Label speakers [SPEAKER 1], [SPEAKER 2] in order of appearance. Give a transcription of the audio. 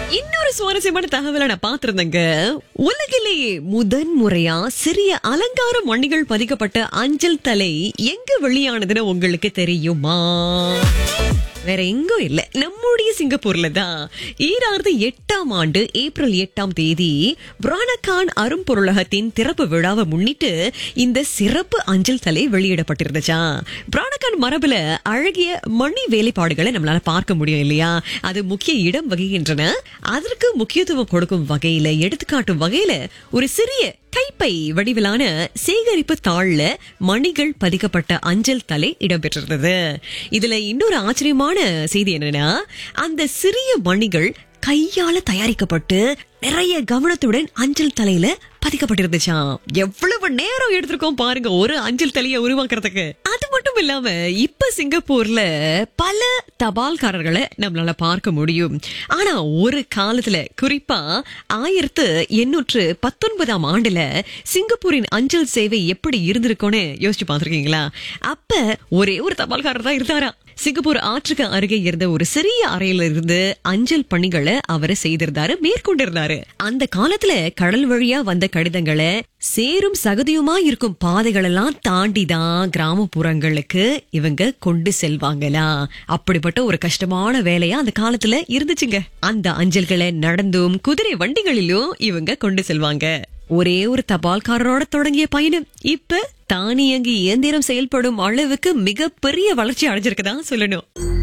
[SPEAKER 1] இன்னொரு சுவாரஸ்யமான தகவலை நான் பார்த்திருந்தேங்க உலகிலேயே முதன் முறையா சிறிய அலங்கார மணிகள் பதிக்கப்பட்ட அஞ்சல் தலை எங்க வெளியானதுன்னு உங்களுக்கு தெரியுமா வேற எங்கும் இல்ல நம்முடைய சிங்கப்பூர்ல தான் ஈராயிரத்தி எட்டாம் ஆண்டு ஏப்ரல் எட்டாம் தேதி பிரானகான் அரும்பொருளகத்தின் திறப்பு விழாவை முன்னிட்டு இந்த சிறப்பு அஞ்சல் தலை வெளியிடப்பட்டிருந்துச்சா பிரானகான் மரபுல அழகிய மணி வேலைப்பாடுகளை நம்மளால பார்க்க முடியும் இல்லையா அது முக்கிய இடம் வகிக்கின்றன அதற்கு முக்கியத்துவம் கொடுக்கும் வகையில எடுத்துக்காட்டும் வகையில ஒரு சிறிய கைப்பை வடிவிலான சேகரிப்பு தாள்ல மணிகள் பதிக்கப்பட்ட அஞ்சல் தலை இடம்பெற்றிருந்தது இதுல இன்னொரு ஆச்சரியமான செய்தி என்னன்னா அந்த சிறிய மணிகள் கையால தயாரிக்கப்பட்டு நிறைய கவனத்துடன் அஞ்சல் தலையில பதிக்கப்பட்டிருந்துச்சாம் எவ்வளவு நேரம் எடுத்திருக்கோம் பாருங்க ஒரு அஞ்சல் தலையை உருவாக்குறதுக்கு அது மட்டும் இல்லாம இப்ப சிங்கப்பூர்ல பல தபால்காரர்களை நம்மளால பார்க்க முடியும் ஆனா ஒரு காலத்துல குறிப்பா ஆயிரத்து எண்ணூற்று பத்தொன்பதாம் ஆண்டுல சிங்கப்பூரின் அஞ்சல் சேவை எப்படி இருந்திருக்கும்னு யோசிச்சு பார்த்திருக்கீங்களா அப்ப ஒரே ஒரு தபால்காரர் தான் இருந்தாரா சிங்கப்பூர் ஆற்றுக்கு அருகே இருந்த ஒரு சிறிய அறையில இருந்து அஞ்சல் பணிகளை அவர் செய்திருந்தாரு மேற்கொண்டிருந்தாரு அந்த காலத்துல கடல் வழியா வந்த கடிதங்களை சேரும் சகதியுமா இருக்கும் பாதைகள் எல்லாம் தாண்டி தான் கிராமப்புறங்களுக்கு இவங்க கொண்டு செல்வாங்களா அப்படிப்பட்ட ஒரு கஷ்டமான வேலையா அந்த காலத்துல இருந்துச்சுங்க அந்த அஞ்சல்களை நடந்தும் குதிரை வண்டிகளிலும் இவங்க கொண்டு செல்வாங்க ஒரே ஒரு தபால்காரரோட தொடங்கிய பயணம் இப்ப தானியங்கி இயந்திரம் செயல்படும் அளவுக்கு மிகப்பெரிய வளர்ச்சி அடைஞ்சிருக்குதான் சொல்லணும்